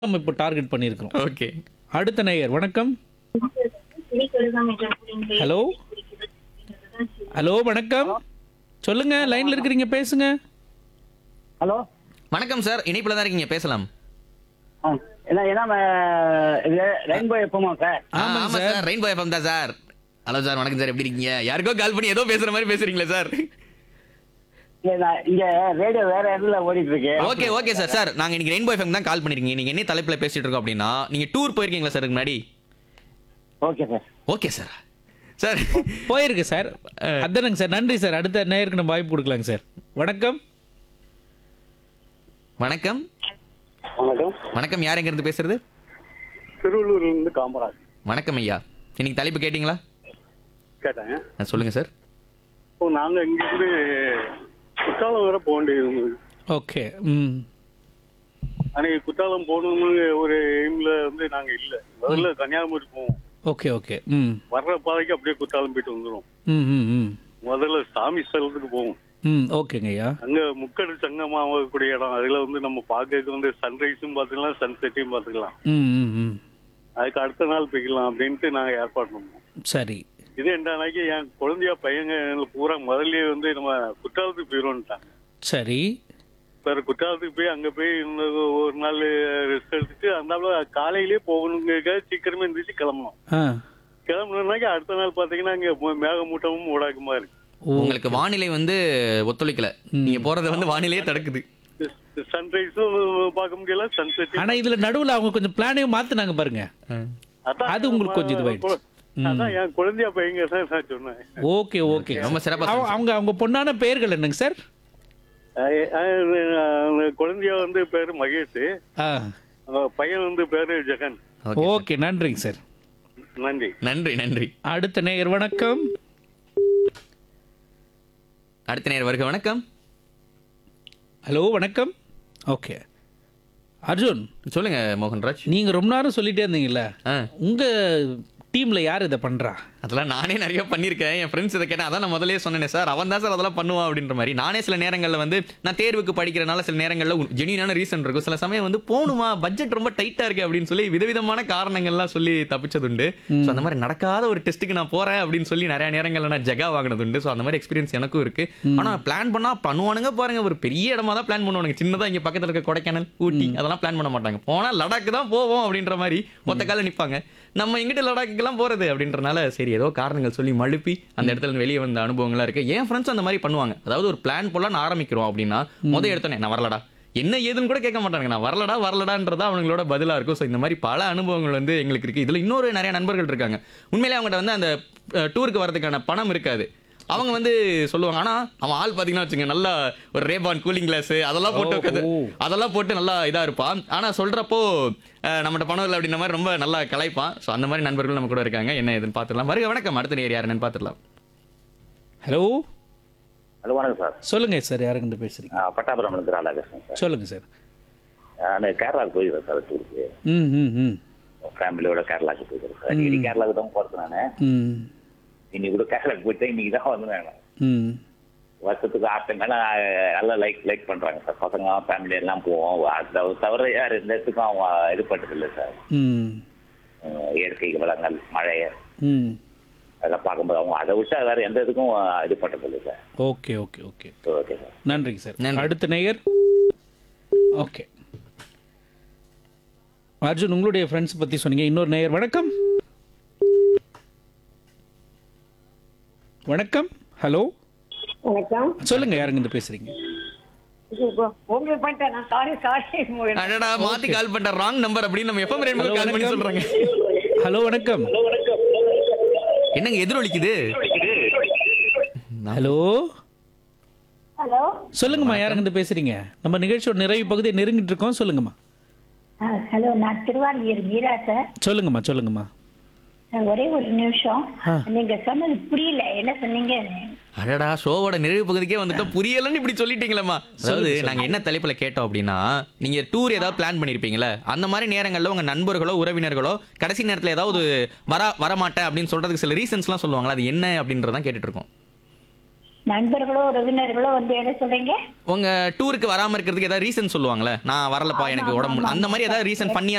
நம்ம இப்போ டார்கெட் பண்ணியிருக்கிறோம் ஓகே அடுத்த நேயர் வணக்கம் ஹலோ ஹலோ வணக்கம் சொல்லுங்க லைன்ல இருக்கிறீங்க பேசுங்க ஹலோ வணக்கம் சார் இணைப்புல தான் இருக்கீங்க பேசலாம் ஆ, என்ன என்ன இது ரெயின்போ எப்பமா சார் ஆ, ஆமாங்க ஆமா சார். சார் ரெயின்போ எஃப்எம் தான் சார் ஹலோ சார் வணக்கம் சார் எப்படி இருக்கீங்க யாருக்கோ கால் பண்ணி ஏதோ பேசுற மாதிரி பேசுறீங்களா சார் இங்க நான் இங்க ரேடியோ வேற இடத்துல ஓடிட்டு இருக்கு ஓகே ஓகே சார் சார் நாங்க இன்னைக்கு ரெயின்போ எஃப்எம் தான் கால் பண்ணிருக்கீங்க நீங்க என்ன தலைப்புல பேசிட்டு இருக்கோம் அப்படின்னா நீங்க டூர் போயிருக்கீங்களா சார் இதுக்கு முன்னாடி okay sir okay sir sir போயிருக்கு சார் அதானங்க சார் நன்றி சார் அடுத்த நேயருக்கு நம்ம வாய்ப்பு கொடுக்கலாங்க சார் வணக்கம் வணக்கம் வணக்கம் வணக்கம் யார் எங்க இருந்து பேசுறது திருவள்ளூர்ல இருந்து காமராஜ் வணக்கம் ஐயா இன்னைக்கு தலைப்பு கேட்டிங்களா கேட்டேன் ஆ, சொல்லுங்க சார் இப்போ நாங்க இங்க இருந்து குற்றாலம் வர போக வேண்டியது இருந்தது. ஓகே ம் அன்னைக்கு குற்றாலம் போகணும்னு ஒரு எய்ம்ல வந்து நாங்க இல்ல முதல்ல கன்னியாகுமரி போவோம் ஓகே ஓகே ம் வர்ற பாதைக்கு அப்படியே குற்றாலம் போயிட்டு வந்துரும் ம் ம் ம் முதல்ல சாமி ஸ்தலத்துக்கு போவோம் ம் ஓகேங்க ஐயா அங்க முக்கடு சங்கமா கூடிய இடம் அதுல வந்து நம்ம பார்க்கறதுக்கு வந்து சன்ரைஸும் பார்த்துக்கலாம் சன்செட்டையும் பார்த்துக்கலாம் ம் ம் ம் அதுக்கு அடுத்த நாள் போய்க்கலாம் அப்படின்ட்டு நாங்க ஏற்பாடு பண்ணோம் சரி இது என்னன்னாக்கி என் குழந்தையா பையங்க பூரா முதல்லயே வந்து நம்ம குற்றாலத்துக்கு போயிடுவோம்ட்டாங்க சரி வேற குற்றாலத்துக்கு போய் அங்க போய் இன்னொரு ஒரு நாள் ரெஸ்ட் எடுத்துட்டு அந்த காலையிலேயே போகணுங்க சீக்கிரமே எந்திரிச்சு கிளம்பணும் ஆ கிளம்பணும்னாக்கி அடுத்த நாள் பாத்தீங்கன்னா இங்க மு- மேகமூட்டமும் ஊடாக்குமா இருக்கு ஓ உங்களுக்கு வானிலை வந்து ஒத்துழைக்கல நீங்க போறத வந்து வானிலையே தடுக்குது சன்ரைஸும் பார்க்க முடியல சன்செட் ஆனா இதுல நடுவுல அவங்க கொஞ்சம் பிளானையும் மாத்துனாங்க பாருங்க அது உங்களுக்கு கொஞ்சம் இதுவாயிடுச்சு. அதான் என் குழந்தையா பையங்க தான் நான் சொன்னேன் ஓகே ஓகே ரொம்ப சிறப்பா அவங்க அவங்க அவங்க பொண்ணான பெயர்கள் என்னங்க சார் அஹ் அஹ் அந்த குழந்தையா வந்து பேரு மகேஷ் ஆ அவங்க பையன் வந்து பேரு ஜெகன் ஓகே ஓகே நன்றிங்க சார் நன்றி நன்றி நன்றி அடுத்த நேயர் வணக்கம் அடுத்த நேரம் வருக வணக்கம் ஹலோ வணக்கம் ஓகே அர்ஜுன் சொல்லுங்க மோகன்ராஜ் நீங்க ரொம்ப நேரம் சொல்லிட்டே இருந்தீங்கல்ல ஆ உங்க டீம்ல யார் இதை பண்றா அதெல்லாம் நானே நிறைய பண்ணியிருக்கேன் என் ஃப்ரெண்ட்ஸ் இதை கேட்டேன் அதான் நான் முதலே சொன்னேன் சார் அவன் தான் சார் அதெல்லாம் பண்ணுவான் அப்படின்ற மாதிரி நானே சில நேரங்களில் வந்து நான் தேர்வுக்கு படிக்கிறனால சில நேரங்களில் ஜெனியூனான ரீசன் இருக்கும் சில சமயம் வந்து போகணுமா பட்ஜெட் ரொம்ப டைட்டா இருக்கு அப்படின்னு சொல்லி விதவிதமான காரணங்கள்லாம் சொல்லி தப்பிச்சதுண்டு ஸோ அந்த மாதிரி நடக்காத ஒரு டெஸ்ட்டுக்கு நான் போறேன் அப்படின்னு சொல்லி நிறைய நேரங்களில் நான் ஜெகா வாங்கினது உண்டு ஸோ அந்த மாதிரி எக்ஸ்பீரியன்ஸ் எனக்கும் இருக்கு ஆனா பிளான் பண்ணா பண்ணுவானுங்க பாருங்க ஒரு பெரிய இடமா தான் பிளான் பண்ணுவானுங்க சின்னதா இங்க பக்கத்துல இருக்க கொடைக்கானல் ஊட்டி அதெல்லாம் பிளான் பண்ண மாட்டாங்க போனா லடாக் தான் போவோம் அப்படின்ற மாதிரி மொத்த கால நிப்பாங்க நம்ம எங்கிட்ட லடாக்குக்கெல்லாம் போறது அப்படின்றனால சரி ஏதோ காரணங்கள் சொல்லி மழுப்பி அந்த இடத்துல இருந்து வெளியே வந்த அனுபவங்களா இருக்கு என் ஃப்ரெண்ட்ஸ் அந்த மாதிரி பண்ணுவாங்க அதாவது ஒரு பிளான் போலாம் ஆரம்பிக்கிறோம் அப்படின்னா முத எடுத்தோன்னே நான் வரலடா என்ன ஏதுன்னு கூட கேட்க மாட்டாங்க நான் வரலடா வரலடான்றதா அவங்களோட பதிலா இருக்கும் ஸோ இந்த மாதிரி பல அனுபவங்கள் வந்து எங்களுக்கு இருக்கு இதுல இன்னொரு நிறைய நண்பர்கள் இருக்காங்க உண்மையிலே அவங்ககிட்ட வந்து அந்த டூருக்கு வரதுக்கான பணம் இருக்காது அவங்க வந்து சொல்லுவாங்க ஆனா அவன் ஆள் பாத்தீங்கன்னா வச்சுங்க நல்லா ஒரு ரேபான் கூலிங் கிளாஸ் அதெல்லாம் போட்டு உட்காந்து ஓ. அதெல்லாம் போட்டு நல்லா இதா இருப்பான் ஆனா சொல்றப்போ அஹ், நம்மகிட்ட பணம் இல்லை அப்படின்ற மாதிரி ரொம்ப நல்லா கலாய்ப்பான் ஸோ அந்த மாதிரி நண்பர்கள் நம்ம கூட இருக்காங்க என்ன ஏதுன்னு பார்த்துடலாம் வருக வணக்கம் அடுத்த நேர் யாருன்னு பார்த்துடலாம் ஹலோ ஹலோ வணக்கம் சார் சொல்லுங்க சார் யாருக்கிட்ட பேசுறீங்க ஆ, பட்டாபுரம் இருந்து ராதாகிருஷ்ணன் சார் சொல்லுங்க சார் நான் கேரளாவுக்கு போயிருக்கேன் சார் டூருக்கு ம் ம் ம் ஃபேமிலியோட கேரளாவுக்கு போயிருக்கேன் சார் அடிக்கடி கேரளாவுக்கு தான் போகிறது நான் ம் இன்னைக்கு கூட கேரளாவுக்கு போயிட்டேன் இன்னைக்கு தான் வந்து நான் ம் வருஷத்துக்கு ஆட்டங்கள்லாம் நல்லா லைக் லைக் பண்ணுறாங்க சார் பசங்க ஃபேமிலி எல்லாம் போவோம் அதை தவிர யார் இந்த இடத்துக்கும் அவங்க இது பண்ணுறதில்ல சார் ம் அஹ் இயற்கை வளங்கள் மழை ம் அதெல்லாம் பார்க்கும்போது அவங்க அதை விட்டா வேற எந்த இதுக்கும் இது பண்ணுறதில்ல sir okay okay okay okay sir நன்றிங்க சார் நன்றி. அடுத்த நேயர் ஓகே அர்ஜுன் உங்களுடைய ஃப்ரெண்ட்ஸ் பத்தி சொன்னீங்க இன்னொரு நேயர் வணக்கம் வணக்கம் ஹலோ வணக்கம் சொல்லுங்க யாருங்க இருந்து பேசுறீங்க உங்களுக்கு பண்ணிட்டேன் நான் சாரி சாரி அடடா மாத்தி கால் பண்ண ராங் நம்பர் அப்படின்னு நம்ம எப்ப ரெண்டு கால் பண்ணி சொல்றாங்க ஹலோ வணக்கம் என்னங்க எதிரொலிக்குது ஹலோ ஹலோ சொல்லுங்கம்மா யாருங்க இருந்து பேசுறீங்க நம்ம நிகழ்ச்சியோட நிறைவு பகுதியை நெருங்கிட்டு இருக்கோம் சொல்லுங்கம்மா ஹலோ நான் திருவாரூர் மீரா சார் சொல்லுங்கம்மா சொல்லுங்கம்மா ஒரே ஒரு நிமிஷம் ஆ. நீங்க சொன்னது புரியல என்ன சொன்னீங்க அடடா ஷோவோட நிறைவு பகுதிக்கே வந்துட்டோம் புரியலன்னு இப்படி சொல்லிட்டீங்களேம்மா அதாவது சொல்லுங்க, நாங்க என்ன தலைப்புல கேட்டோம் அப்படின்னா நீங்க டூர் ஏதாவது பிளான் பண்ணிருப்பீங்களே அந்த மாதிரி நேரங்கள்ல உங்க நண்பர்களோ உறவினர்களோ கடைசி நேரத்துல ஏதாவது வர வரமாட்டேன் அப்படின்னு சொல்றதுக்கு சில ரீசன்ஸ்லாம் சொல்லுவாங்களா அது என்ன அப்படின்றதான் கேட்டுட்டு இருக்கோம் நண்பர்களோ உறவினர்களோ வந்து என்ன சொல்றீங்க உங்க டூருக்கு வராம இருக்கிறதுக்கு ஏதாவது ரீசன் சொல்லுவாங்களே நான் வரலப்பா எனக்கு உடம்பு முடியல. அந்த மாதிரி ஏதாவது ரீசன் பண்ணியா